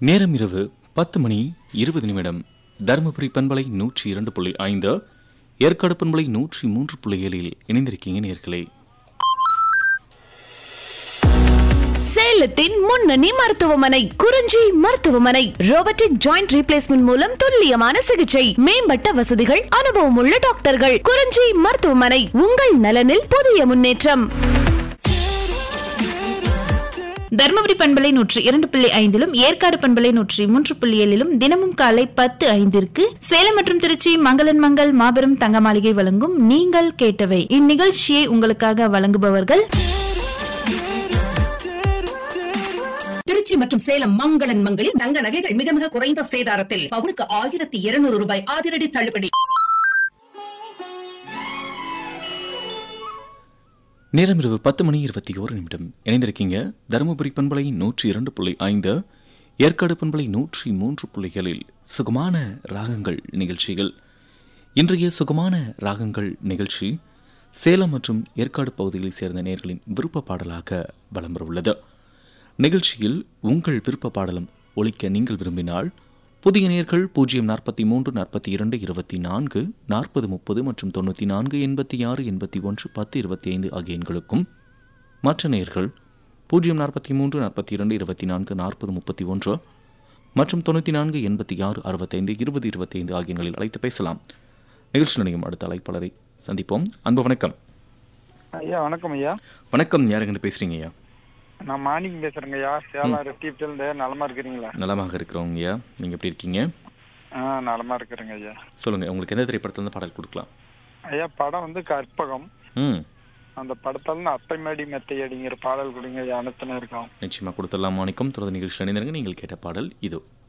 நேரம் இரவு பத்து மணி இருபது நிமிடம் தருமபுரி பண்பலை நூற்றி இரண்டு புள்ளி ஐந்து ஏற்காடு பண்பலை நூற்றி மூன்று புள்ளி ஏழில் இணைந்திருக்கீங்க நேர்களே சேலத்தின் முன்னணி மருத்துவமனை குறிஞ்சி மருத்துவமனை ரோபோட்டிக் ஜாயிண்ட் ரீப்ளேஸ்மெண்ட் மூலம் துல்லியமான சிகிச்சை மேம்பட்ட வசதிகள் அனுபவம் உள்ள டாக்டர்கள் குறிஞ்சி மருத்துவமனை உங்கள் நலனில் புதிய முன்னேற்றம் தர்மபுரி பண்பலை நூற்றி இரண்டு புள்ளி ஐந்திலும் ஏற்காடு பண்பலை நூற்றி மூன்று புள்ளி ஏழிலும் தினமும் காலை பத்து ஐந்திற்கு சேலம் மற்றும் திருச்சி மங்களன் மங்கள் மாபெரும் தங்க மாளிகை வழங்கும் நீங்கள் கேட்டவை இந்நிகழ்ச்சியை உங்களுக்காக வழங்குபவர்கள் திருச்சி மற்றும் சேலம் மங்களன் மங்களில் தங்க நகைகள் மிக மிக குறைந்த சேதாரத்தில் பவுனுக்கு ஆயிரத்தி இருநூறு ரூபாய் அதிரடி தள்ளுபடி நேரம் இரவு பத்து மணி இருபத்தி ஓரு நிமிடம் இணைந்திருக்கீங்க தருமபுரி பண்பலை நூற்றி இரண்டு புள்ளி ஐந்து ஏற்காடு பண்பலை நூற்றி மூன்று புள்ளிகளில் சுகமான ராகங்கள் நிகழ்ச்சிகள் இன்றைய சுகமான ராகங்கள் நிகழ்ச்சி சேலம் மற்றும் ஏற்காடு பகுதிகளைச் சேர்ந்த நேர்களின் விருப்ப பாடலாக வலம் வர உள்ளது நிகழ்ச்சியில் உங்கள் விருப்ப பாடலும் ஒலிக்க நீங்கள் விரும்பினால் புதிய நேர்கள் பூஜ்ஜியம் நாற்பத்தி மூன்று நாற்பத்தி இரண்டு இருபத்தி நான்கு நாற்பது முப்பது மற்றும் தொண்ணூற்றி நான்கு எண்பத்தி ஆறு எண்பத்தி ஒன்று பத்து இருபத்தி ஐந்து ஆகிய எண்களுக்கும் மற்ற நேர்கள் பூஜ்ஜியம் நாற்பத்தி மூன்று நாற்பத்தி இரண்டு இருபத்தி நான்கு நாற்பது முப்பத்தி ஒன்று மற்றும் தொண்ணூற்றி நான்கு எண்பத்தி ஆறு அறுபத்தைந்து இருபது இருபத்தி ஐந்து ஆகிய எண்களில் அழைத்து பேசலாம் நிகழ்ச்சி நிலையம் அடுத்த அழைப்பாளரை சந்திப்போம் அன்பு வணக்கம் ஐயா வணக்கம் ஐயா வணக்கம் யாருங்க பேசுறீங்க ஐயா நான் மாணிக்கம் பேசுறேங்க ஐயா சேலம் ரெட்டிப்டிலிருந்து நலமா இருக்கிறீங்களா நலமாக இருக்கிறவங்க ஐயா நீங்கள் எப்படி இருக்கீங்க ஆ நலமா இருக்கிறேங்க ஐயா சொல்லுங்கள் உங்களுக்கு எந்த திரைப்படத்துல பாடல் கொடுக்கலாம் ஐயா படம் வந்து கற்பகம் ம் அந்த படத்துல இருந்து அத்தைமேடி மெத்தை அடிங்கிற பாடல் கொடுங்க ஐயா அனுத்துன இருக்கோம் நிச்சயமாக கொடுத்துடலாம் மாணிக்கம் தொடர்ந்து நிகழ்ச்சி இணைந்திருங்க நீங்கள் கேட்ட பாடல் இதோ